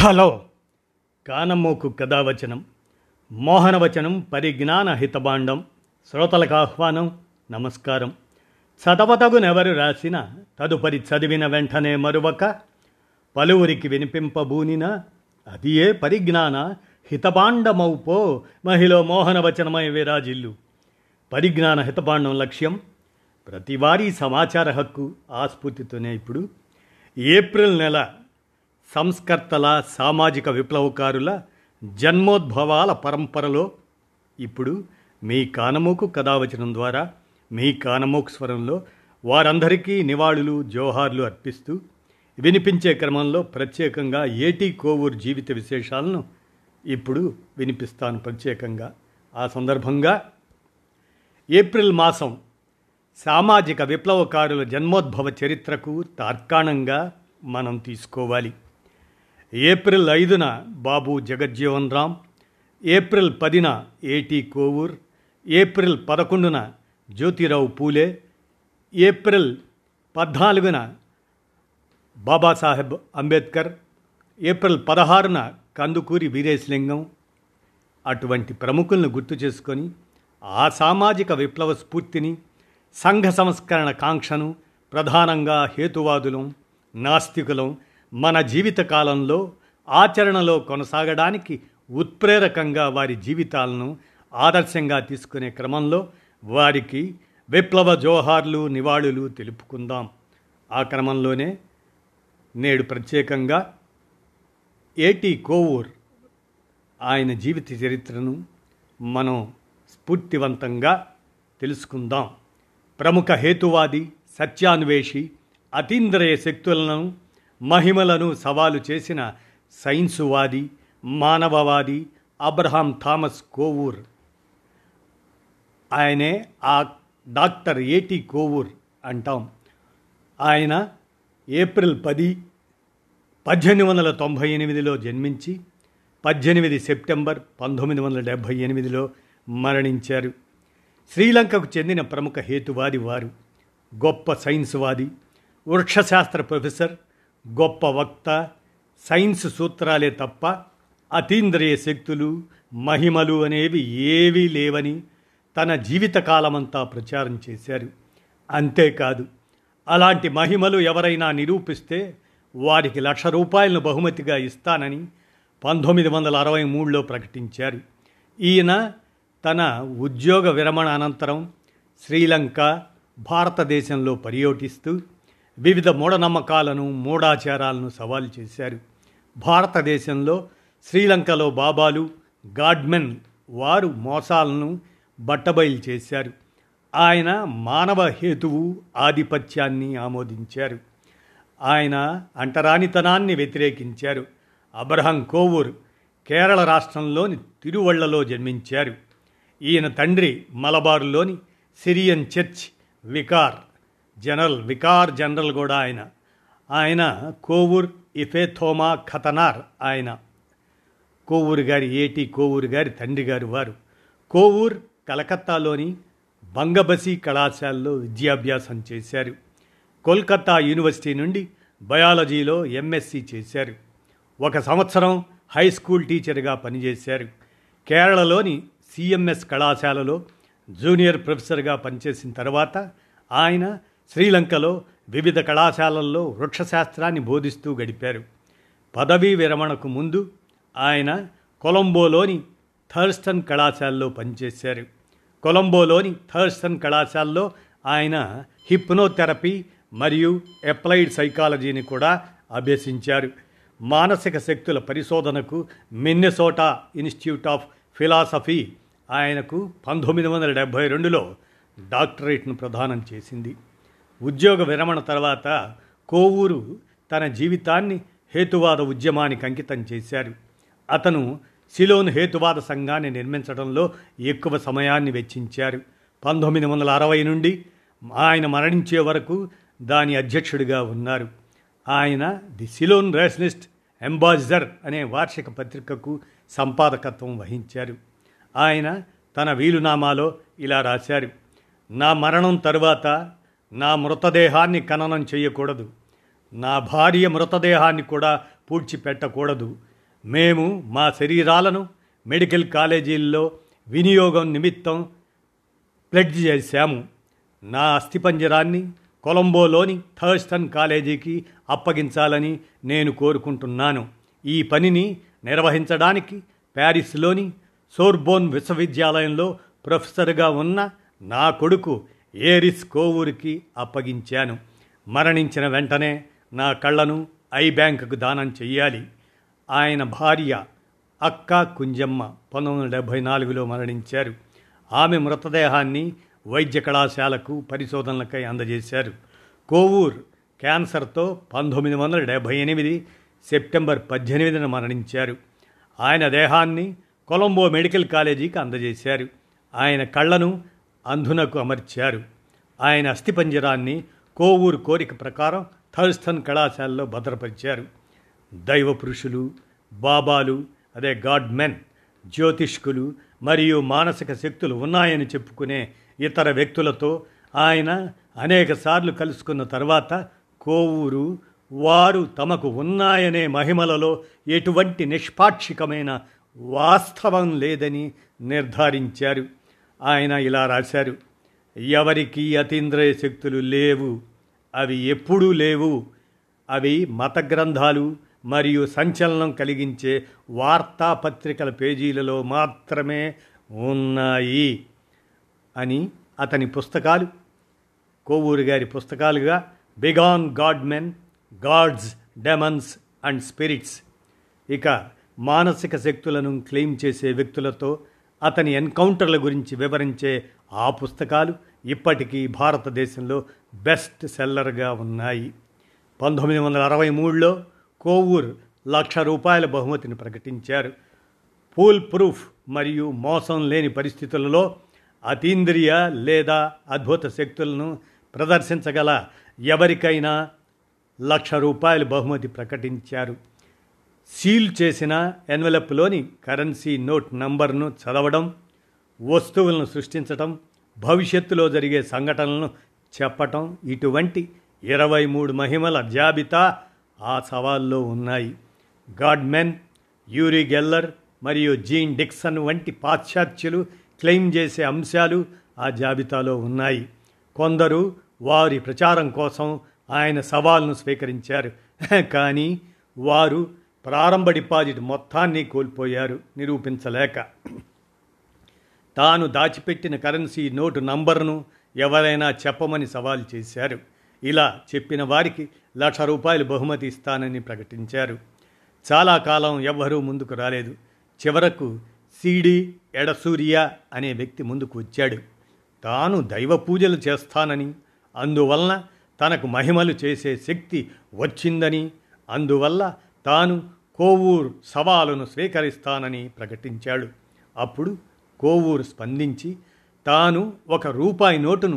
hello కానమోకు కథావచనం మోహనవచనం పరిజ్ఞాన హితబాండం శ్రోతలకు ఆహ్వానం నమస్కారం చదవతగునెవరు రాసిన తదుపరి చదివిన వెంటనే మరువక పలువురికి వినిపింపబూనిన అది ఏ పరిజ్ఞాన హితబాండమౌపో మహిళ మోహనవచనమై విరాజిల్లు పరిజ్ఞాన హితబాండం లక్ష్యం ప్రతివారీ సమాచార హక్కు ఆస్ఫూర్తితోనే ఇప్పుడు ఏప్రిల్ నెల సంస్కర్తల సామాజిక విప్లవకారుల జన్మోద్భవాల పరంపరలో ఇప్పుడు మీ కానమోకు కథావచనం ద్వారా మీ కానమోకు స్వరంలో వారందరికీ నివాళులు జోహార్లు అర్పిస్తూ వినిపించే క్రమంలో ప్రత్యేకంగా ఏటీ కోవూరు జీవిత విశేషాలను ఇప్పుడు వినిపిస్తాను ప్రత్యేకంగా ఆ సందర్భంగా ఏప్రిల్ మాసం సామాజిక విప్లవకారుల జన్మోద్భవ చరిత్రకు తార్కాణంగా మనం తీసుకోవాలి ఏప్రిల్ ఐదున బాబు జగజ్జీవన్ రామ్ ఏప్రిల్ పదిన ఏటీ కోవూర్ ఏప్రిల్ పదకొండున జ్యోతిరావు పూలే ఏప్రిల్ పద్నాలుగున బాబాసాహెబ్ అంబేద్కర్ ఏప్రిల్ పదహారున కందుకూరి వీరేశలింగం అటువంటి ప్రముఖులను గుర్తు చేసుకొని ఆ సామాజిక విప్లవ స్ఫూర్తిని సంఘ సంస్కరణ కాంక్షను ప్రధానంగా హేతువాదులం నాస్తికులం మన జీవిత కాలంలో ఆచరణలో కొనసాగడానికి ఉత్ప్రేరకంగా వారి జీవితాలను ఆదర్శంగా తీసుకునే క్రమంలో వారికి విప్లవ జోహార్లు నివాళులు తెలుపుకుందాం ఆ క్రమంలోనే నేడు ప్రత్యేకంగా ఏటీ కోవూర్ ఆయన జీవిత చరిత్రను మనం స్ఫూర్తివంతంగా తెలుసుకుందాం ప్రముఖ హేతువాది సత్యాన్వేషి అతీంద్రియ శక్తులను మహిమలను సవాలు చేసిన సైన్సువాది మానవవాది అబ్రహాం థామస్ కోవూర్ ఆయనే ఆ డాక్టర్ ఏటి కోవూర్ అంటాం ఆయన ఏప్రిల్ పది పద్దెనిమిది వందల తొంభై ఎనిమిదిలో జన్మించి పద్దెనిమిది సెప్టెంబర్ పంతొమ్మిది వందల డెబ్భై ఎనిమిదిలో మరణించారు శ్రీలంకకు చెందిన ప్రముఖ హేతువాది వారు గొప్ప సైన్స్వాది వృక్షశాస్త్ర ప్రొఫెసర్ గొప్ప వక్త సైన్స్ సూత్రాలే తప్ప అతీంద్రియ శక్తులు మహిమలు అనేవి ఏవీ లేవని తన జీవితకాలమంతా ప్రచారం చేశారు అంతేకాదు అలాంటి మహిమలు ఎవరైనా నిరూపిస్తే వారికి లక్ష రూపాయలను బహుమతిగా ఇస్తానని పంతొమ్మిది వందల అరవై మూడులో ప్రకటించారు ఈయన తన ఉద్యోగ విరమణ అనంతరం శ్రీలంక భారతదేశంలో పర్యటిస్తూ వివిధ మూఢనమ్మకాలను మూఢాచారాలను సవాలు చేశారు భారతదేశంలో శ్రీలంకలో బాబాలు గాడ్మెన్ వారు మోసాలను బట్టబయలు చేశారు ఆయన మానవ హేతువు ఆధిపత్యాన్ని ఆమోదించారు ఆయన అంటరానితనాన్ని వ్యతిరేకించారు అబ్రహం కోవూర్ కేరళ రాష్ట్రంలోని తిరువళ్లలో జన్మించారు ఈయన తండ్రి మలబారులోని Syrian church vicar general vicar general కూడా ఆయన ఆయన కోవూర్ ఇఫేథోమా ఖతనార్ ఆయన కోవూరు గారి ఏటి కోవూరు గారి తండ్రి గారు వారు కోవూర్ కలకత్తాలోని బంగబసి కళాశాలలో విద్యాభ్యాసం చేశారు కోల్కతా యూనివర్సిటీ నుండి బయాలజీలో ఎంఎస్సి చేశారు ఒక సంవత్సరం హై స్కూల్ టీచర్గా పనిచేశారు కేరళలోని సిఎంఎస్ కళాశాలలో జూనియర్ ప్రొఫెసర్గా పనిచేసిన తర్వాత ఆయన శ్రీలంకలో వివిధ కళాశాలల్లో వృక్షశాస్త్రాన్ని బోధిస్తూ గడిపారు పదవీ విరమణకు ముందు ఆయన కొలంబోలోని థర్స్టన్ కళాశాలలో పనిచేశారు కొలంబోలోని థర్స్టన్ కళాశాలలో ఆయన హిప్నోథెరపీ మరియు అప్లైడ్ సైకాలజీని కూడా అభ్యసించారు మానసిక శక్తుల పరిశోధనకు మిన్నెసోటా ఇన్స్టిట్యూట్ ఆఫ్ ఫిలాసఫీ ఆయనకు పంతొమ్మిది వందల డెబ్భై రెండులో డాక్టరేట్ను ప్రదానం చేసింది ఉద్యోగ విరమణ తర్వాత కోవూరు తన జీవితాన్ని హేతువాద ఉద్యమానికి అంకితం చేశారు అతను సిలోన్ హేతువాద సంఘాన్ని నిర్మించడంలో ఎక్కువ సమయాన్ని వెచ్చించారు పంతొమ్మిది వందల అరవై నుండి ఆయన మరణించే వరకు దాని అధ్యక్షుడిగా ఉన్నారు ఆయన ది సిలోన్ రేషనిస్ట్ అంబాసిడర్ అనే వార్షిక పత్రికకు సంపాదకత్వం వహించారు ఆయన తన వీలునామాలో ఇలా రాశారు నా మరణం తరువాత నా మృతదేహాన్ని ఖననం చేయకూడదు నా భార్య మృతదేహాన్ని కూడా పూడ్చిపెట్టకూడదు మేము మా శరీరాలను మెడికల్ కాలేజీల్లో వినియోగం నిమిత్తం ప్లెడ్జ్ చేశాము నా అస్థిపంజరాన్ని కొలంబోలోని థర్స్టన్ కాలేజీకి అప్పగించాలని నేను కోరుకుంటున్నాను ఈ పనిని నిర్వహించడానికి ప్యారిస్లోని సోర్బోన్ విశ్వవిద్యాలయంలో ప్రొఫెసర్గా ఉన్న నా కొడుకు ఏరిస్ కోవూరికి అప్పగించాను మరణించిన వెంటనే నా కళ్ళను ఐ బ్యాంకుకు దానం చెయ్యాలి ఆయన భార్య అక్క కుంజమ్మ పంతొమ్మిది వందల డెబ్భై నాలుగులో మరణించారు ఆమె మృతదేహాన్ని వైద్య కళాశాలకు పరిశోధనలకై అందజేశారు కోవూర్ క్యాన్సర్తో పంతొమ్మిది వందల డెబ్భై ఎనిమిది సెప్టెంబర్ పద్దెనిమిదిన మరణించారు ఆయన దేహాన్ని కొలంబో మెడికల్ కాలేజీకి అందజేశారు ఆయన కళ్ళను అంధునకు అమర్చారు ఆయన అస్థిపంజరాన్ని కోవూరు కోరిక ప్రకారం థర్స్టన్ కళాశాలలో భద్రపరిచారు దైవ పురుషులు బాబాలు అదే గాడ్ మెన్ జ్యోతిష్కులు మరియు మానసిక శక్తులు ఉన్నాయని చెప్పుకునే ఇతర వ్యక్తులతో ఆయన అనేక సార్లు కలుసుకున్న తర్వాత కోవూరు వారు తమకు ఉన్నాయనే మహిమలలో ఎటువంటి నిష్పాక్షికమైన వాస్తవం లేదని నిర్ధారించారు ఆయన ఇలా రాశారు ఎవరికి అతీంద్రియ శక్తులు లేవు అవి ఎప్పుడూ లేవు అవి మత గ్రంథాలు మరియు సంచలనం కలిగించే వార్తాపత్రికల పేజీలలో మాత్రమే ఉన్నాయి అని అతని పుస్తకాలు కోవూరు గారి పుస్తకాలుగా begone godmen gods demons and spirits ఇక మానసిక శక్తులను క్లెయిమ్ చేసే వ్యక్తులతో అతని ఎన్కౌంటర్ల గురించి వివరించే ఆ పుస్తకాలు ఇప్పటికీ భారతదేశంలో బెస్ట్ సెల్లర్గా ఉన్నాయి పంతొమ్మిది వందల అరవై మూడులో కోవూర్ లక్ష రూపాయల బహుమతిని ప్రకటించారు ఫూల్ ప్రూఫ్ మరియు మోసం లేని పరిస్థితులలో అతీంద్రియ లేదా అద్భుత శక్తులను ప్రదర్శించగల ఎవరికైనా లక్ష రూపాయల బహుమతి ప్రకటించారు సీల్ చేసిన ఎన్వెలప్లోని కరెన్సీ నోట్ నంబర్ను చదవడం వస్తువులను సృష్టించటం భవిష్యత్తులో జరిగే సంఘటనలను చెప్పటం ఇటువంటి ఇరవై మూడు మహిమల జాబితా ఆ సవాల్లో ఉన్నాయి గాడ్మెన్ యూరి గెల్లర్ మరియు జీన్ డిక్సన్ వంటి పాశ్చాత్యులు క్లెయిమ్ చేసే అంశాలు ఆ జాబితాలో ఉన్నాయి కొందరు వారి ప్రచారం కోసం ఆయన సవాల్ను స్వీకరించారు కానీ వారు ప్రారంభ డిపాజిట్ మొత్తాన్ని కోల్పోయారు నిరూపించలేక తాను దాచిపెట్టిన కరెన్సీ నోటు నంబర్ను ఎవరైనా చెప్పమని సవాల్ చేశారు ఇలా చెప్పిన వారికి లక్ష రూపాయలు బహుమతి ఇస్తానని ప్రకటించారు చాలా కాలం ఎవ్వరూ ముందుకు రాలేదు చివరకు సిడి ఎడసూర్య అనే వ్యక్తి ముందుకు వచ్చాడు తాను దైవ పూజలు చేస్తానని అందువలన తనకు మహిమలు చేసే శక్తి వచ్చిందని అందువల్ల తాను కోవూర్ సవాలును స్వీకరిస్తానని ప్రకటించాడు అప్పుడు కోవూరు స్పందించి తాను ఒక రూపాయి నోటును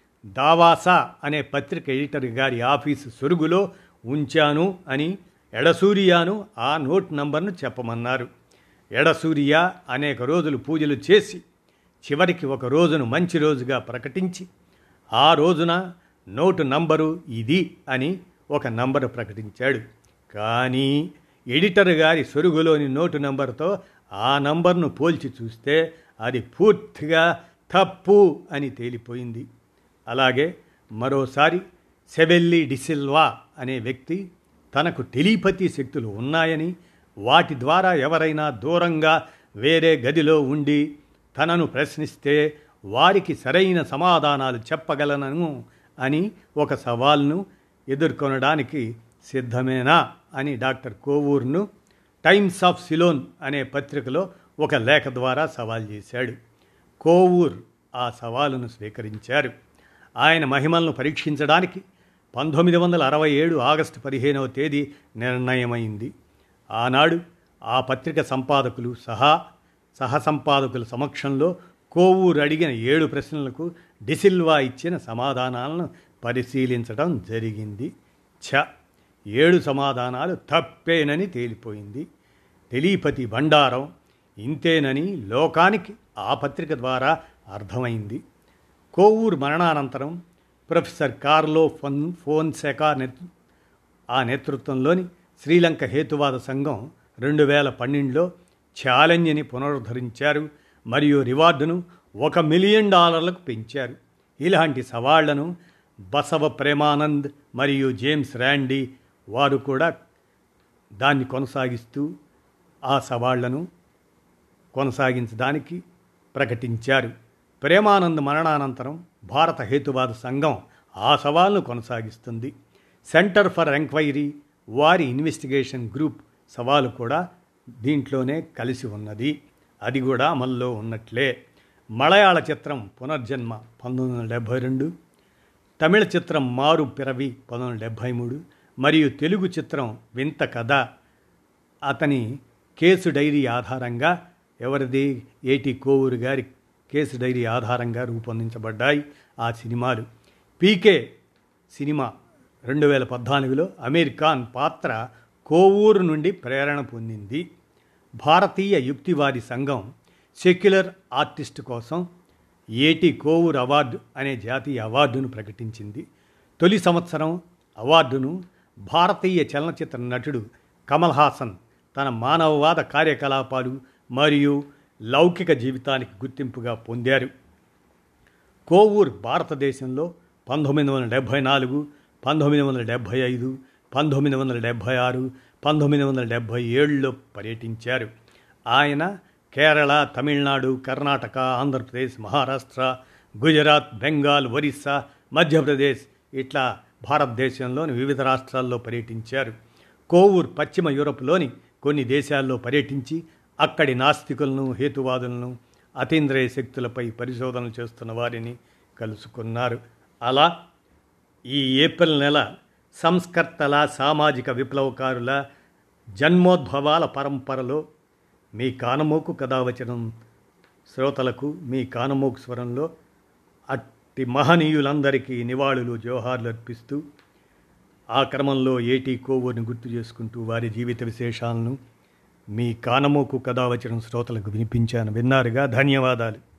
దావాసా అనే పత్రిక ఎడిటర్ గారి ఆఫీసు సొరుగులో ఉంచాను అని ఎడసూరియాను ఆ నోట్ నంబర్ను చెప్పమన్నారు ఎడసూరియ అనేక రోజులు పూజలు చేసి చివరికి ఒక రోజును మంచి రోజుగా ప్రకటించి ఆ రోజున నోటు నంబరు ఇది అని ఒక నంబరు ప్రకటించాడు కానీ ఎడిటర్ గారి సొరుగులోని నోటు నంబర్తో ఆ నంబర్ను పోల్చి చూస్తే అది పూర్తిగా తప్పు అని తేలిపోయింది అలాగే మరోసారి సెవెల్లి డిసిల్వా అనే వ్యక్తి తనకు టెలిపతి శక్తులు ఉన్నాయని వాటి ద్వారా ఎవరైనా దూరంగా వేరే గదిలో ఉండి తనను ప్రశ్నిస్తే వారికి సరైన సమాధానాలు చెప్పగలను అని ఒక సవాల్ను ఎదుర్కొనడానికి సిద్ధమేనా అని డాక్టర్ కోవూర్ను టైమ్స్ ఆఫ్ సిలోన్ అనే పత్రికలో ఒక లేఖ ద్వారా సవాల్ చేశాడు కోవూర్ ఆ సవాలును స్వీకరించారు ఆయన మహిమలను పరీక్షించడానికి పంతొమ్మిది వందల అరవై ఏడు ఆగస్టు పదిహేనవ తేదీ నిర్ణయమైంది ఆనాడు ఆ పత్రిక సంపాదకులు సహా సహసంపాదకుల సమక్షంలో కోవూరు అడిగిన ఏడు ప్రశ్నలకు డిసిల్వా ఇచ్చిన సమాధానాలను పరిశీలించడం జరిగింది ఛ ఏడు సమాధానాలు తప్పేనని తేలిపోయింది టెలీపతి బండారం ఇంతేనని లోకానికి ఆ పత్రిక ద్వారా అర్థమైంది కోవూరు మరణానంతరం ప్రొఫెసర్ కార్లో ఫోన్ ఫోన్సెకా నేతృ ఆ నేతృత్వంలోని శ్రీలంక హేతువాద సంఘం రెండు వేల పన్నెండులో ఛాలెంజ్ని పునరుద్ధరించారు మరియు రివార్డును ఒక మిలియన్ డాలర్లకు పెంచారు ఇలాంటి సవాళ్లను బసవ ప్రేమానంద్ మరియు జేమ్స్ ర్యాండీ వారు కూడా దాన్ని కొనసాగిస్తూ ఆ సవాళ్లను కొనసాగించడానికి ప్రకటించారు ప్రేమానంద్ మరణానంతరం భారత హేతువాద సంఘం ఆ సవాల్ను కొనసాగిస్తుంది సెంటర్ ఫర్ ఎంక్వైరీ వారి ఇన్వెస్టిగేషన్ గ్రూప్ సవాలు కూడా దీంట్లోనే కలిసి ఉన్నది అది కూడా అమల్లో ఉన్నట్లే మలయాళ చిత్రం పునర్జన్మ పంతొమ్మిది వందల డెబ్భై రెండు తమిళ చిత్రం మారు పిరవి పంతొమ్మిది వందల డెబ్భై మూడు మరియు తెలుగు చిత్రం వింత కథ అతని కేసు డైరీ ఆధారంగా ఎవరిది ఏటి కోవూరు గారి కేసు డైరీ ఆధారంగా రూపొందించబడ్డాయి ఆ సినిమాలు పీకే సినిమా రెండు వేల పద్నాలుగులో అమీర్ఖాన్ పాత్ర కోవూరు నుండి ప్రేరణ పొందింది భారతీయ యుక్తివాది సంఘం సెక్యులర్ ఆర్టిస్ట్ కోసం ఏటి కోవూర్ అవార్డు అనే జాతీయ అవార్డును ప్రకటించింది తొలి సంవత్సరం అవార్డును భారతీయ చలనచిత్ర నటుడు కమల్ హాసన్ తన మానవవాద కార్యకలాపాలు మరియు లౌకిక జీవితానికి గుర్తింపుగా పొందారు కోవూర్ భారతదేశంలో పంతొమ్మిది వందల డెబ్భై నాలుగు పంతొమ్మిది వందల డెబ్భై ఐదు పంతొమ్మిది వందల డెబ్భై ఆరు పంతొమ్మిది వందల డెబ్భై ఏడులో పర్యటించారు ఆయన కేరళ తమిళనాడు కర్ణాటక ఆంధ్రప్రదేశ్ మహారాష్ట్ర గుజరాత్ బెంగాల్ ఒరిస్సా మధ్యప్రదేశ్ ఇట్లా భారతదేశంలోని వివిధ రాష్ట్రాల్లో పర్యటించారు కోవూర్ పశ్చిమ యూరప్లోని కొన్ని దేశాల్లో పర్యటించి అక్కడి నాస్తికులను హేతువాదులను అతీంద్రియ శక్తులపై పరిశోధనలు చేస్తున్న వారిని కలుసుకున్నారు అలా ఈ ఏప్రిల్ నెల సంస్కర్తల సామాజిక విప్లవకారుల జన్మోద్భవాల పరంపరలో మీ కానమోకు కథావచనం శ్రోతలకు మీ కానమోకు స్వరంలో అట్టి మహనీయులందరికీ నివాళులు జోహార్లు అర్పిస్తూ ఆ క్రమంలో ఏటీ కోవూరిని గుర్తు చేసుకుంటూ వారి జీవిత విశేషాలను మీ కానమోకు కథావచనం శ్రోతలకు వినిపించాను విన్నారుగా ధన్యవాదాలు